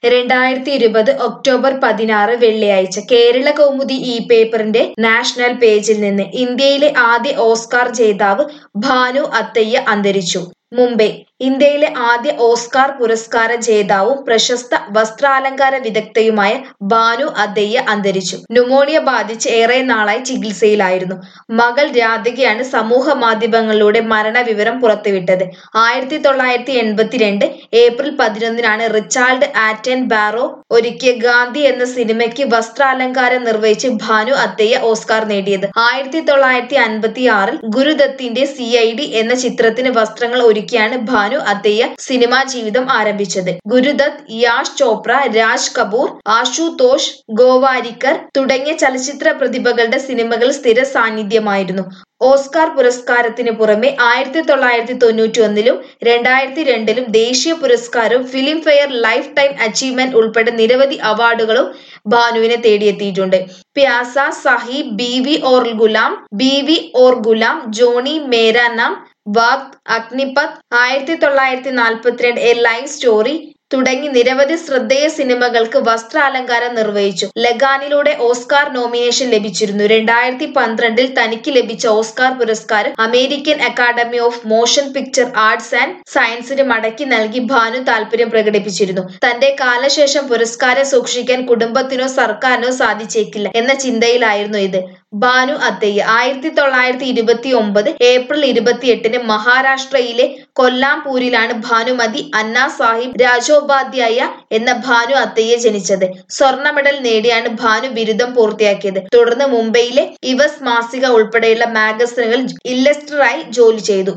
രണ്ടായിരത്തി ഇരുപത് ഒക്ടോബർ പതിനാറ് വെള്ളിയാഴ്ച കേരള കൗമുദി ഈ പേപ്പറിന്റെ നാഷണൽ പേജിൽ നിന്ന് ഇന്ത്യയിലെ ആദ്യ ഓസ്കാർ ജേതാവ് ഭാനു അത്തയ്യ അന്തരിച്ചു മുംബൈ ഇന്ത്യയിലെ ആദ്യ ഓസ്കാർ പുരസ്കാര ജേതാവും പ്രശസ്ത വസ്ത്രാലങ്കാര വിദഗ്ധയുമായ ഭാനു അദയ്യ അന്തരിച്ചു ന്യൂമോണിയ ബാധിച്ച് ഏറെ നാളായി ചികിത്സയിലായിരുന്നു മകൾ രാധികയാണ് സമൂഹ മാധ്യമങ്ങളിലൂടെ മരണവിവരം പുറത്തുവിട്ടത് ആയിരത്തി തൊള്ളായിരത്തി എൺപത്തിരണ്ട് ഏപ്രിൽ പതിനൊന്നിനാണ് റിച്ചാർഡ് ആറ്റൻ ബാറോ ഒരുക്കിയ ഗാന്ധി എന്ന സിനിമയ്ക്ക് വസ്ത്രാലങ്കാരം നിർവഹിച്ച് ഭാനു അത്തയ്യ ഓസ്കാർ നേടിയത് ആയിരത്തി തൊള്ളായിരത്തി അൻപത്തി ആറിൽ ഗുരുദത്തിന്റെ സി ഐ ഡി എന്ന ചിത്രത്തിന് വസ്ത്രങ്ങൾ ഒരുക്കിയാണ് ഭാനു അത്തയ്യ സിനിമാ ജീവിതം ആരംഭിച്ചത് ഗുരുദത്ത് യാഷ് ചോപ്ര രാജ് കപൂർ ആശുതോഷ് ഗോവാരിക്കർ തുടങ്ങിയ ചലച്ചിത്ര പ്രതിഭകളുടെ സിനിമകൾ സ്ഥിര സാന്നിധ്യമായിരുന്നു ഓസ്കാർ പുരസ്കാരത്തിന് പുറമെ ആയിരത്തി തൊള്ളായിരത്തി തൊണ്ണൂറ്റി ഒന്നിലും രണ്ടായിരത്തി രണ്ടിലും ദേശീയ പുരസ്കാരവും Filmfare lifetime achievement ഉൾപ്പെടെ നിരവധി അവാർഡുകളും ഭാനുവിനെ തേടിയെത്തിയിട്ടുണ്ട് പ്യാസ സാഹിബ് ബി വി ഓർ ഗുലാം ബി വി ഓർ ഗുലാം ജോണി മേരാ നാം വാഗ് അഗ്നിപത് ആയിരത്തി തൊള്ളായിരത്തി നാൽപ്പത്തിരണ്ട് എ ലൈഫ് സ്റ്റോറി തുടങ്ങി നിരവധി ശ്രദ്ധേയ സിനിമകൾക്ക് വസ്ത്രാലങ്കാരം നിർവഹിച്ചു ലഗാനിലൂടെ ഓസ്കാർ നോമിനേഷൻ ലഭിച്ചിരുന്നു രണ്ടായിരത്തി പന്ത്രണ്ടിൽ തനിക്ക് ലഭിച്ച ഓസ്കാർ പുരസ്കാരം American academy of motion picture arts and സയൻസിന് മടക്കി നൽകി ഭാനു താല്പര്യം പ്രകടിപ്പിച്ചിരുന്നു തന്റെ കാലശേഷം പുരസ്കാരം സൂക്ഷിക്കാൻ കുടുംബത്തിനോ സർക്കാരിനോ സാധിച്ചേക്കില്ല എന്ന ചിന്തയിലായിരുന്നു ഇത് ഭാനു അത്തയ്യ ആയിരത്തി തൊള്ളായിരത്തി ഇരുപത്തി ഒമ്പത് ഏപ്രിൽ ഇരുപത്തിയെട്ടിന് മഹാരാഷ്ട്രയിലെ കൊല്ലാംപൂരിലാണ് ഭാനുമതി അന്നാ സാഹിബ് രാജോപാധ്യായ എന്ന ഭാനു അത്തയ്യ ജനിച്ചത് സ്വർണ്ണ മെഡൽ നേടിയാണ് ഭാനു ബിരുദം പൂർത്തിയാക്കിയത് തുടർന്ന് മുംബൈയിലെ ഇവസ് മാസിക ഉൾപ്പെടെയുള്ള മാഗസിനുകൾ ഇല്ലസ്റ്ററായി ജോലി ചെയ്തു